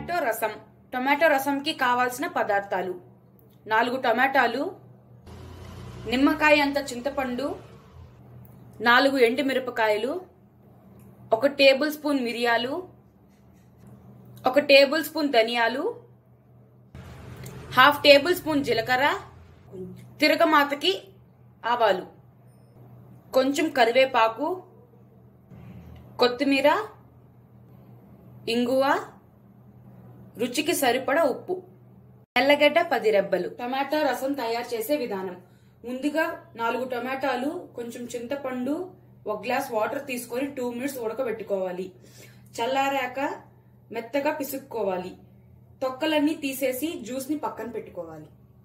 tomato రసం tomato రసంకి కావాల్సిన పదార్థాలు నాలుగు టొమాటాలు నిమ్మకాయ అంత చింతపండు నాలుగు ఎండుమిరపకాయలు ఒక టేబుల్ స్పూన్ మిరియాలు ఒక టేబుల్ స్పూన్ ధనియాలు హాఫ్ టేబుల్ స్పూన్ జీలకర్ర తిరగమాతకి ఆవాలు కొంచెం కరివేపాకు కొత్తిమీర ఇంగువ రుచికి సరిపడా ఉప్పు తెల్లగడ్డ పది రెబ్బలు టమాటా రసం తయారు చేసే విధానం ముందుగా నాలుగు టమాటాలు కొంచెం చింతపండు ఒక గ్లాస్ వాటర్ తీసుకొని టూ మినిట్స్ ఉడకబెట్టుకోవాలి చల్లారాక మెత్తగా పిసుక్కోవాలి తొక్కలన్నీ తీసేసి జ్యూస్ ని పక్కన పెట్టుకోవాలి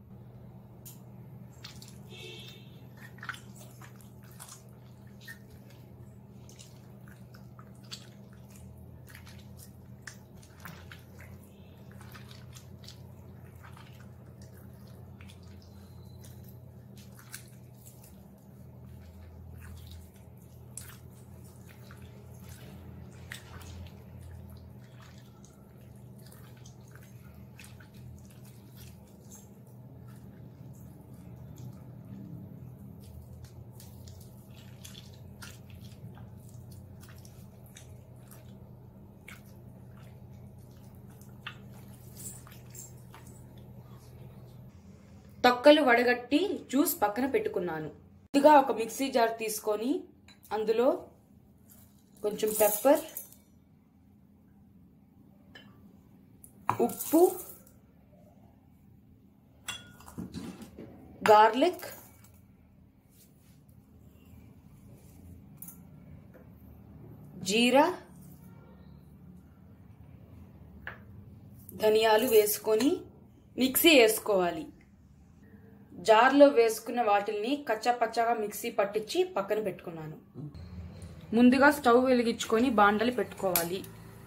తొక్కలు వడగట్టి జ్యూస్ పక్కన పెట్టుకున్నాను ముందుగా ఒక మిక్సీ జార్ తీసుకొని అందులో కొంచెం పెప్పర్ ఉప్పు గార్లిక్ జీరా ధనియాలు వేసుకొని మిక్సీ వేసుకోవాలి జార్లో వేసుకున్న వాటిల్ని కచ్చా పచ్చాగా మిక్సీ పట్టించి పక్కన పెట్టుకున్నాను ముందుగా స్టవ్ వెలిగించుకొని బాండలి పెట్టుకోవాలి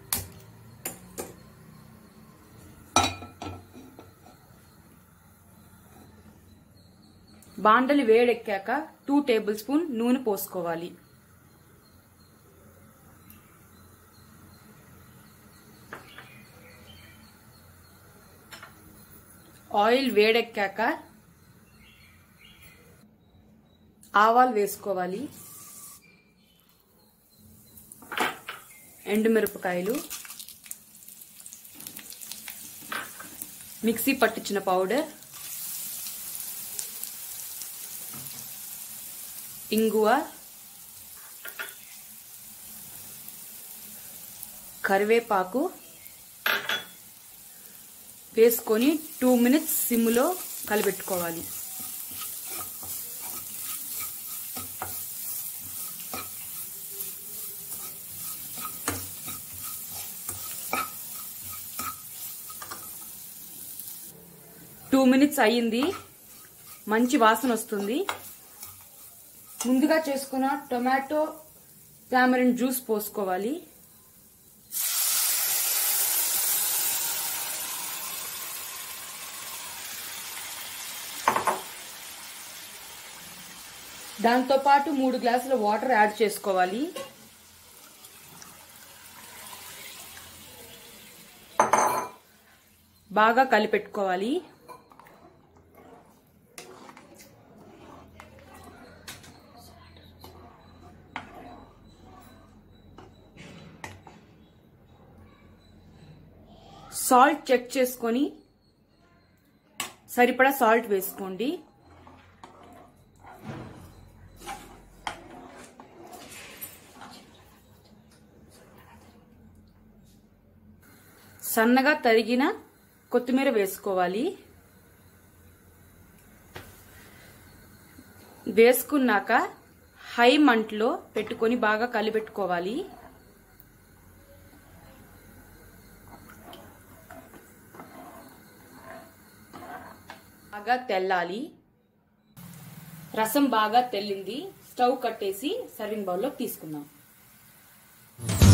బాండలి వేడెక్కాక టూ టేబుల్ స్పూన్ నూనె పోసుకోవాలి ఆయిల్ వేడెక్కాక ఆవాలు వేసుకోవాలి ఎండుమిరపకాయలు మిక్సీ పట్టించిన పౌడర్ ఇంగువ కరివేపాకు వేసుకొని టూ మినిట్స్ సిమ్లో కలిపెట్టుకోవాలి టూ మినిట్స్ అయ్యింది మంచి వాసన వస్తుంది ముందుగా చేసుకున్న టొమాటో టామరిన్ జ్యూస్ పోసుకోవాలి దాంతో పాటు మూడు గ్లాసుల వాటర్ యాడ్ చేసుకోవాలి బాగా కలిపెట్టుకోవాలి సాల్ట్ చెక్ చేసుకొని సరిపడా సాల్ట్ వేసుకోండి సన్నగా తరిగిన కొత్తిమీర వేసుకోవాలి వేసుకున్నాక హై మంటలో పెట్టుకొని బాగా కలిపెట్టుకోవాలి బాగా తెల్లాలి రసం బాగా తెల్లింది స్టవ్ కట్టేసి సర్వింగ్ బౌల్లోకి తీసుకుందాం